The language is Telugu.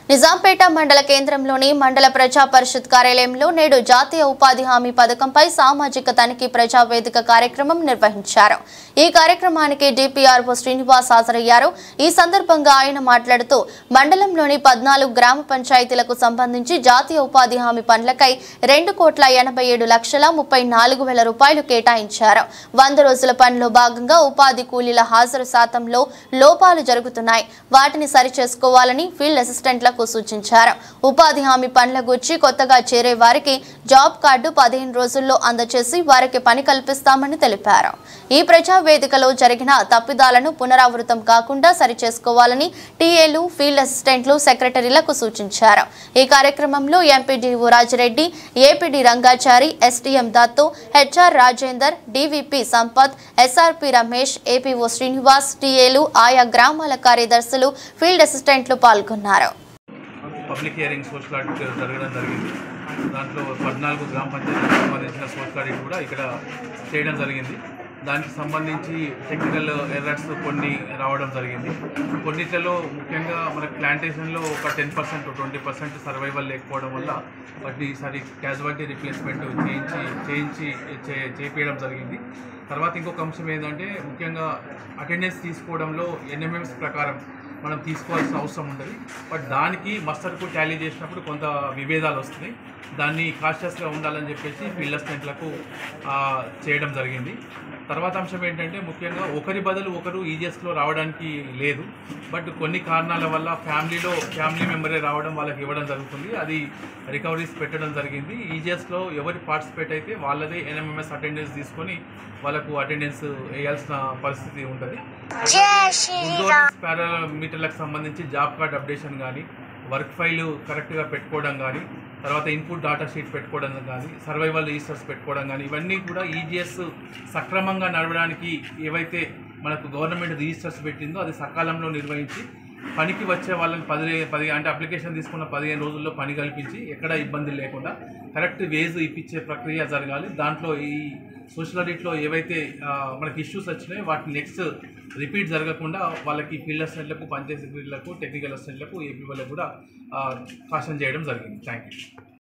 నిజాంపేట మండల కేంద్రంలోని మండల ప్రజా పరిషత్ కార్యాలయంలో నేడు జాతీయ ఉపాధి హామీ పథకంపై సామాజిక తనిఖీ ప్రజా వేదిక కార్యక్రమం నిర్వహించారు ఈ కార్యక్రమానికి డిపిఆర్ఓ శ్రీనివాస్ హాజరయ్యారు ఈ సందర్భంగా ఆయన మాట్లాడుతూ మండలంలోని పద్నాలుగు గ్రామ పంచాయతీలకు సంబంధించి జాతీయ ఉపాధి హామీ పనులకై రెండు కోట్ల ఎనభై ఏడు లక్షల ముప్పై నాలుగు వేల రూపాయలు కేటాయించారు వంద రోజుల పనిలో భాగంగా ఉపాధి కూలీల హాజరు శాతంలో లోపాలు జరుగుతున్నాయి వాటిని సరిచేసుకోవాలని ఫీల్డ్ అసిస్టెంట్లకు సూచించారు ఉపాధి హామీ పనుల గురించి కొత్తగా చేరే వారికి జాబ్ కార్డు పదిహేను రోజుల్లో అందజేసి వారికి పని కల్పిస్తామని తెలిపారు ఈ ప్రజా వేదికలో జరిగిన తప్పిదాలను పునరావృతం కాకుండా సరిచేసుకోవాలని టీఏలు ఫీల్డ్ అసిస్టెంట్లు సెక్రటరీలకు సూచించారు ఈ కార్యక్రమంలో MPDO Rajireddy APD Rangachari STM Dattu HR Rajender DVP Sampath SRP Ramesh APO Srinivas టీఏలు ఆయా గ్రామాల కార్యదర్శులు ఫీల్డ్ అసిస్టెంట్లు పాల్గొన్నారు పబ్లిక్ హియరింగ్ సోషల్ ఆడిట్ జరగడం జరిగింది దాంట్లో పద్నాలుగు గ్రామ పంచాయతీలకు సంబంధించిన సోషల్ ఆడిట్ కూడా ఇక్కడ చేయడం జరిగింది దానికి సంబంధించి టెక్నికల్ ఎర్రర్స్ కొన్ని రావడం జరిగింది కొన్నిట్లలో ముఖ్యంగా మన ప్లాంటేషన్లో ఒక ten percent twenty percent survival లేకపోవడం వల్ల వాటిని ఈసారి క్యాజువాలిటీ రిప్లేస్మెంట్ చేయించి చేయించి చే- చేపించడం జరిగింది తర్వాత ఇంకొక అంశం ఏంటంటే ముఖ్యంగా అటెండెన్స్ తీసుకోవడంలో ఎన్ఎంఎంస్ ప్రకారం మనం తీసుకోవాల్సిన అవసరం ఉంటుంది బట్ దానికి మస్టర్కు టాలీ చేసినప్పుడు కొంత విభేదాలు వస్తున్నాయి దాన్ని కాషియస్గా ఉండాలని చెప్పేసి ఫీల్డ్ అసిస్టెంట్లకు ఆ, చేయడం జరిగింది తర్వాత అంశం ఏంటంటే ముఖ్యంగా ఒకరి బదులు ఒకరు ఈజీఎస్లో రావడానికి లేదు బట్ కొన్ని కారణాల వల్ల ఫ్యామిలీలో ఫ్యామిలీ మెంబరే రావడం వాళ్ళకి ఇవ్వడం జరుగుతుంది అది రికవరీస్ పెట్టడం జరిగింది ఈజీఎస్లో ఎవరి పార్టిసిపేట్ అయితే వాళ్ళదే ఎన్ఎంఎంఎస్ అటెండెన్స్ తీసుకొని వాళ్ళకు అటెండెన్స్ వేయాల్సిన పరిస్థితి ఉంటుంది పారామీటర్లకు సంబంధించి జాబ్ కార్డ్ అప్డేషన్ కానీ వర్క్ ఫైల్ కరెక్ట్గా పెట్టుకోవడం కానీ తర్వాత ఇన్పుట్ డాటా షీట్ పెట్టుకోవడం కానీ సర్వైవల్ రిజిస్టర్స్ పెట్టుకోవడం కానీ ఇవన్నీ కూడా ఈజీఎస్ సక్రమంగా నడవడానికి ఏవైతే మనకు గవర్నమెంట్ రిజిస్టర్స్ పెట్టిందో అది సకాలంలో నిర్వహించి పనికి వచ్చే వాళ్ళని పది పది అంటే అప్లికేషన్ తీసుకున్న పదిహేను రోజుల్లో పని కల్పించి ఎక్కడ ఇబ్బంది లేకుండా కరెక్ట్ వేజ్ ఇప్పించే ప్రక్రియ జరగాలి దాంట్లో ఈ సోషల్ ఆడిట్లో ఏవైతే ఆ, మనకి ఇష్యూస్ వచ్చినాయో వాటిని నెక్స్ట్ రిపీట్ జరగకుండా వాళ్ళకి ఫీల్డ్ అసిస్టెంట్లకు పంచాయతీ సెక్రటరీలకు టెక్నికల్ అసిస్టెంట్లకు ఏపీ వాళ్ళకు కూడా కాషన్ చేయడం జరిగింది థ్యాంక్ యూ